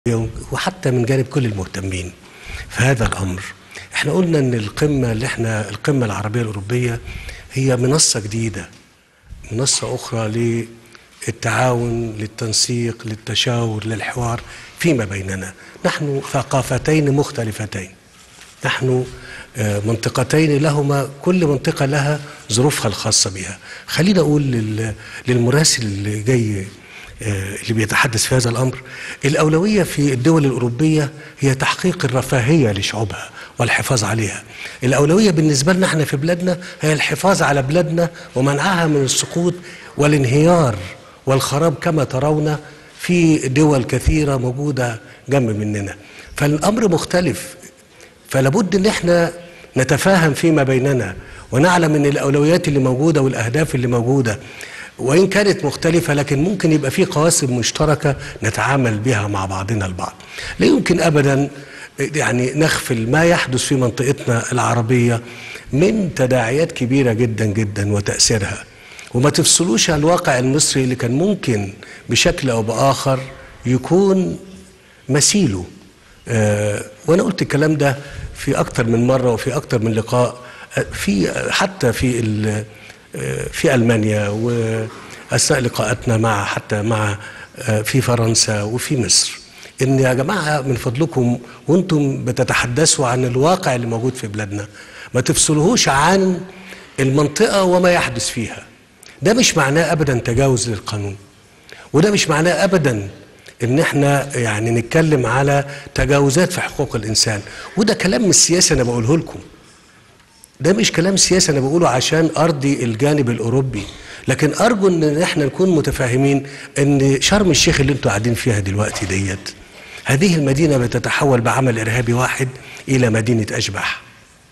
وحتى من جانب كل المهتمين في هذا الامر احنا قلنا ان القمه اللي احنا القمه العربيه الاوروبيه هي منصه جديده منصه اخرى للتعاون للتنسيق للتشاور للحوار فيما بيننا نحن ثقافتين مختلفتين نحن آه، منطقتين لهما كل منطقة لها ظروفها الخاصة بها خلينا أقول لل- للمراسل اللي جاي آه، اللي بيتحدث في هذا الأمر الأولوية في الدول الأوروبية هي تحقيق الرفاهية لشعوبها والحفاظ عليها الأولوية بالنسبة لنا احنا في بلادنا هي الحفاظ على بلادنا ومنعها من السقوط والانهيار والخراب كما ترون في دول كثيرة موجودة جنب مننا فالأمر مختلف فلابد ان احنا نتفاهم فيما بيننا ونعلم ان الاولويات اللي موجوده والاهداف اللي موجوده وان كانت مختلفه لكن ممكن يبقى في قواسم مشتركه نتعامل بها مع بعضنا البعض لا يمكن ابدا يعني نغفل ما يحدث في منطقتنا العربيه من تداعيات كبيره جدا جدا وتاثيرها وما تفصلوش عن الواقع المصري اللي كان ممكن بشكل او باخر يكون مثيله آه، وانا قلت الكلام ده في اكتر من مره وفي اكتر من لقاء آه، في حتى في ال- آه، في المانيا واثناء لقاءاتنا مع حتى مع آه، في فرنسا وفي مصر ان يا جماعه من فضلكم وانتم بتتحدثوا عن الواقع اللي موجود في بلادنا ما تفصلوهوش عن المنطقه وما يحدث فيها ده مش معناه ابدا تجاوز للقانون وده مش معناه ابدا ان احنا يعني نتكلم على تجاوزات في حقوق الانسان وده كلام مش سياسي انا بقوله لكم ده مش كلام سياسي انا بقوله عشان ارضي الجانب الاوروبي لكن ارجو ان احنا نكون متفاهمين ان شرم الشيخ اللي انتوا قاعدين فيها دلوقتي ديت هذه المدينه بتتحول بعمل ارهابي واحد الى مدينه اشباح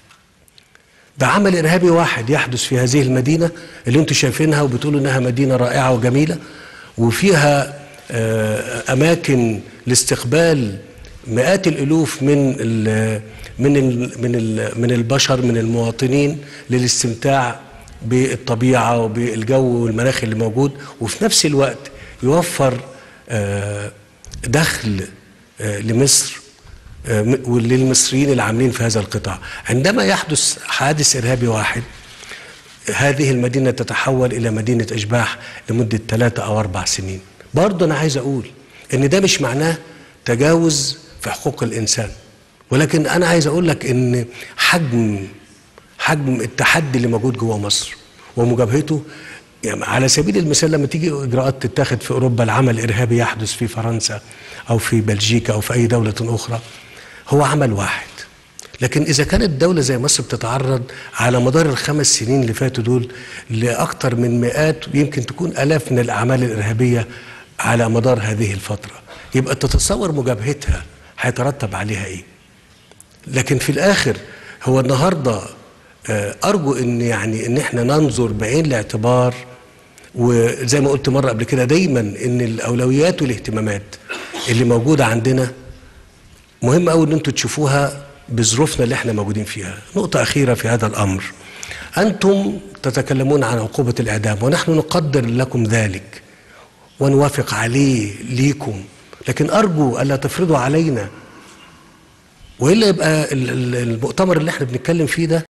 بعمل ارهابي واحد يحدث في هذه المدينه اللي انتم شايفينها وبتقولوا انها مدينه رائعه وجميله وفيها آه، اماكن لاستقبال مئات الالوف من ال من ال من ال من البشر من المواطنين للاستمتاع بالطبيعه وبالجو والمناخ اللي موجود وفي نفس الوقت يوفر آه، دخل آه، لمصر آه، م- وللمصريين اللي عاملين في هذا القطاع عندما يحدث حادث إرهابي واحد هذه المدينة تتحول إلى مدينة أشباح لمدة ثلاثة أو أربع سنين برضه أنا عايز أقول إن ده مش معناه تجاوز في حقوق الإنسان ولكن أنا عايز أقول لك إن حجم حجم التحدي اللي موجود جوه مصر ومجابهته يعني على سبيل المثال لما تيجي اجراءات تتاخد في اوروبا العمل الارهابي يحدث في فرنسا او في بلجيكا او في اي دوله اخرى هو عمل واحد لكن اذا كانت دوله زي مصر بتتعرض على مدار الخمس سنين اللي فاتوا دول لاكثر من مئات يمكن تكون الاف من الاعمال الارهابيه على مدار هذه الفتره يبقى تتصور مجابهتها هيترتب عليها ايه لكن في الاخر هو النهارده آه، ارجو ان يعني ان احنا ننظر بعين الاعتبار وزي ما قلت مره قبل كده دايما ان الاولويات والاهتمامات اللي موجوده عندنا مهم قوي ان انتم تشوفوها بظروفنا اللي احنا موجودين فيها نقطه اخيره في هذا الامر انتم تتكلمون عن عقوبه الاعدام ونحن نقدر لكم ذلك ونوافق عليه ليكم لكن ارجو الا تفرضوا علينا والا يبقى ال- ال- المؤتمر اللي احنا بنتكلم فيه ده